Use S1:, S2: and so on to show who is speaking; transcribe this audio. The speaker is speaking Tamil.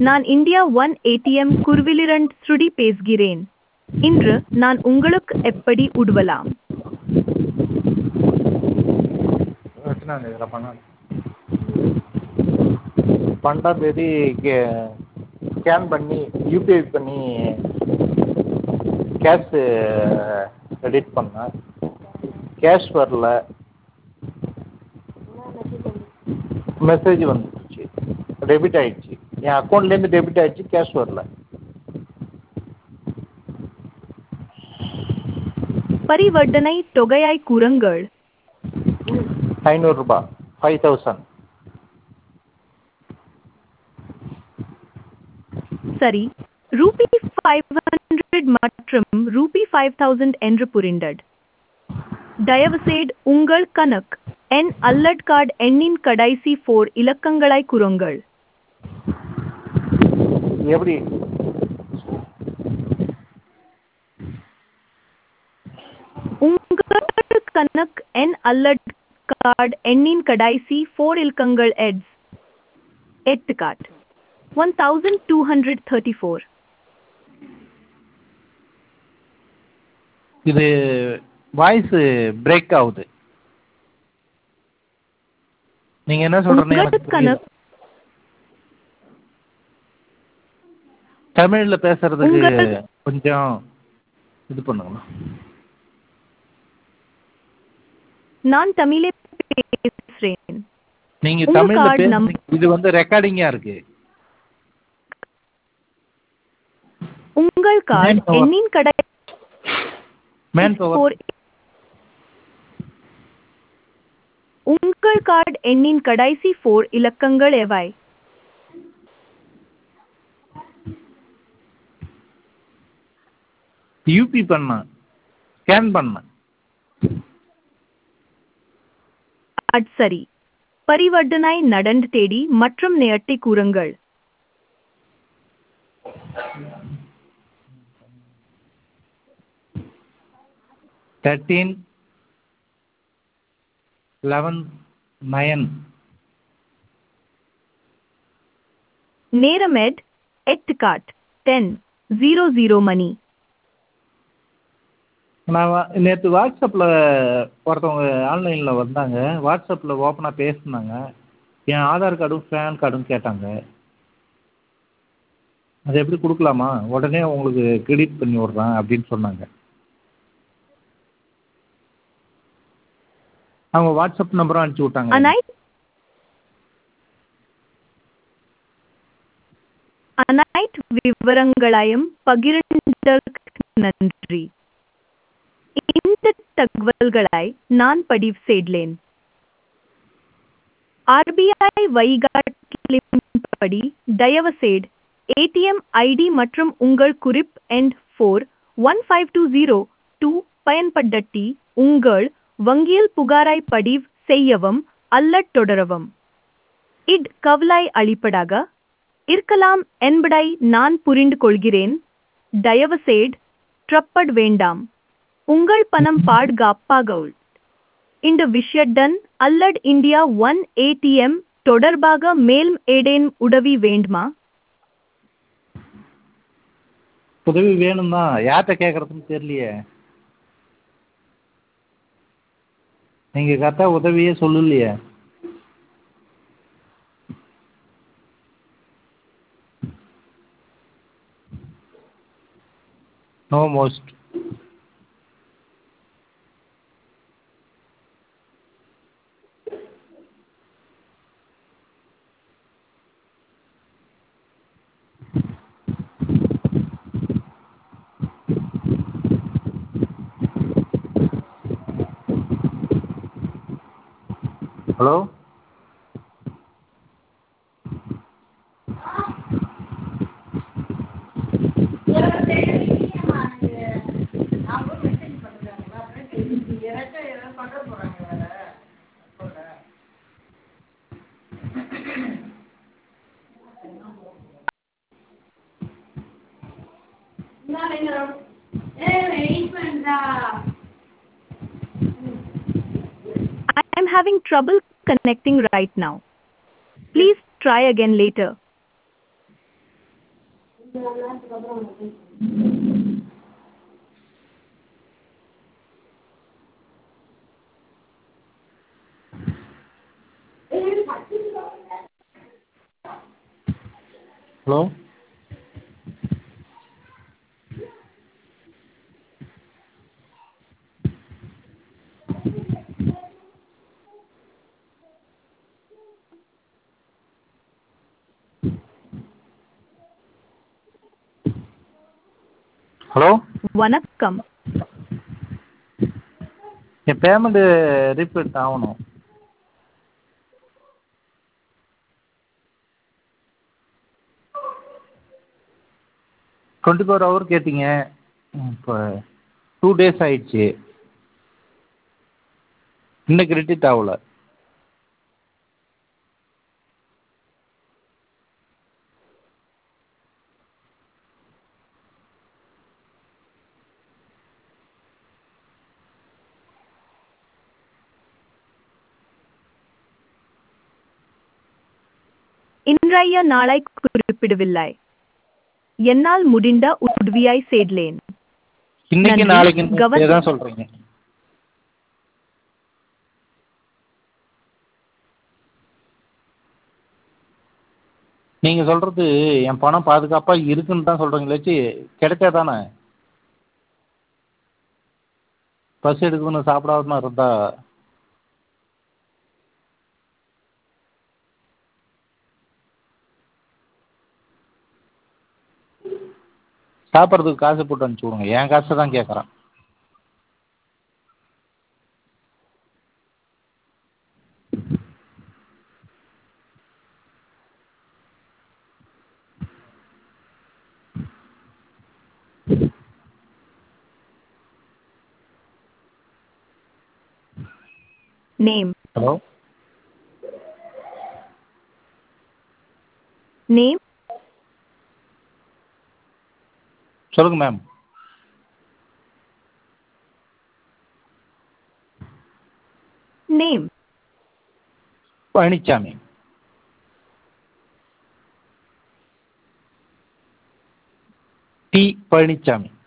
S1: நான் இந்தியா ஒன் ஏடிஎம் குருவிலிரண்ட் ஸ்ருடி பேசுகிறேன் இன்று நான் உங்களுக்கு எப்படி உதவலாம்
S2: எத்தனாம் தேதியில் பண்ண பன்னெண்டாம் தேதி ஸ்கேன் பண்ணி யூபிஐ பண்ணி கேஷு கிரெடிட் பண்ணேன் கேஷ் வரல மெசேஜ் வந்துடுச்சு டெபிட் ஆயிடுச்சு என் அக்கௌண்ட்லேருந்து டெபிட் ஆயிடுச்சு கேஷ் வரல
S1: பரிவர்த்தனை தொகையாய் கூறுங்கள்
S2: ஐநூறுரூபா ஃபைவ் தௌசண்ட்
S1: சரி ரூபி ஃபைவ் ஹண்ட்ரட் மற்றும் ரூபி ஃபைவ் தௌசண்ட் என்று புரிந்தது தயவுசெய்து உங்கள் கணக்கு என் அல்லட் கார்டு எண்ணின் கடைசி ஃபோர் இலக்கங்களாய் கூறுங்கள்
S2: எப்படி
S1: உங்கள் கணக்கு என் அல்லட் கார்டு எண்ணின் கடைசி ஃபோர் இலக்கங்கள் எட்ஸ் எட்டு card one thousand two hundred thirty four
S2: இது வாய்ஸ் பிரேக் ஆகுது நீங்க என்ன சொல்றீங்க எனக்கு
S1: உங்கள்
S2: புரியல.
S1: கணக்கு
S2: தமிழ்ல பேசுறதுக்கு
S1: உங்கள்
S2: கொஞ்சம் இது பண்ணுங்களா
S1: நான் தமிழே பேசுகிறேன்
S2: நீங்க
S1: உங்க
S2: தமிழ்ல
S1: card num-
S2: பேசுறீங்க இது வந்து ரெக்கார்டிங்கா இருக்கு
S1: உங்கள் கார்டு
S2: Manpower.
S1: எண்ணின் கடை
S2: மேன் பவர்
S1: ஃபோர் உங்கள் கார்டு எண்ணின் கடைசி ஃபோர் இலக்கங்கள் எவை
S2: யூபி பண்ணேன் ஸ்கேன் பண்ணேன்
S1: அது சரி பரிவர்த்தனை நடந்து தேடி மற்றும் நேரத்தை கூறுங்கள்
S2: தேர்ட்டீன் லெவன் நயன்
S1: நேரம் எட் எட்டு காட் டென் ஜீரோ ஜீரோ மணி
S2: நான் நேற்று வாட்ஸ்அப்பில் ஒருத்தவங்க ஆன்லைனில் வந்தாங்க வாட்ஸ்அப்பில் ஓப்பனாக பேசினாங்க என் ஆதார் கார்டும் பேன் கார்டும் கேட்டாங்க அது எப்படி கொடுக்கலாமா உடனே உங்களுக்கு கிரெடிட் பண்ணி விட்றேன் அப்படின்னு சொன்னாங்க அவங்க வாட்ஸ்அப் நம்பரும் அனுப்பிச்சி விட்டாங்க
S1: அனைத்து அனைத்து விவரங்களையும் பகிர்ந்ததற்கு நன்றி இந்த தகவல்களை நான் பதிவு செய்தேன் ஆர்பிஐ வழிகாட்டிலின்படி தயவுசெய்து ஏடிஎம் ஐடி மற்றும் உங்கள் குறிப் எண் four one five two zero two பயன்படுத்தி உங்கள் வங்கியில் புகாரை பதிவு செய்யவும் அல்லது தொடரவும் இட் கவலை அளிப்பதாக இருக்கலாம் என்பதை நான் புரிந்து கொள்கிறேன் தயவுசெய்து ட்ரப்பட் வேண்டாம் உங்கள் பணம் பாதுகாப்பாக உள் இந்த விஷயத்துடன் அல்லட் இந்தியா ஒன் ஏடிஎம் தொடர்பாக மேலும் ஏதேனும் உதவி வேண்டுமா
S2: உதவி வேணும் தான் யார்கிட்ட கேட்குறதுன்னு தெரியலையே நீங்கள் கரெக்டாக உதவியே சொல்லலையே no most hello
S1: I am having trouble connecting right now. Please try again later.
S2: Hello hello
S1: வணக்கம்
S2: என் பேமெண்ட்டு ரீஃபண்ட் ஆகணும் டுவெண்ட்டி ஃபோர் ஹவர் கேட்டீங்க இப்போ டூ டேஸ் ஆயிடுச்சு இன்னும் கிரெடிட் ஆகல
S1: இன்றைய நாளை குறிப்பிடவில்லை என்னால் முடிந்த உதவியை செய்தேன்
S2: இன்னைக்கு
S1: நன்றி.
S2: நாளைக்கு
S1: கவர்மெண்ட்
S2: தான் சொல்கிறீங்க நீங்கள் சொல்கிறது என் பணம் பாதுகாப்பாக இருக்குன்னு தான் சொல்கிறீங்களாச்சு கிடைச்சா தானே பசி எடுக்கணும் சாப்பிடாம இருந்தா சாப்பிட்றதுக்கு காசு போட்டு அனுப்பிச்சி விடுங்க என் காசை தான் கேட்குறேன்
S1: நேம்
S2: ஹலோ
S1: நேம்
S2: சொல்லுங்கள் ma'am
S1: name
S2: Palanisamy T Palaniswami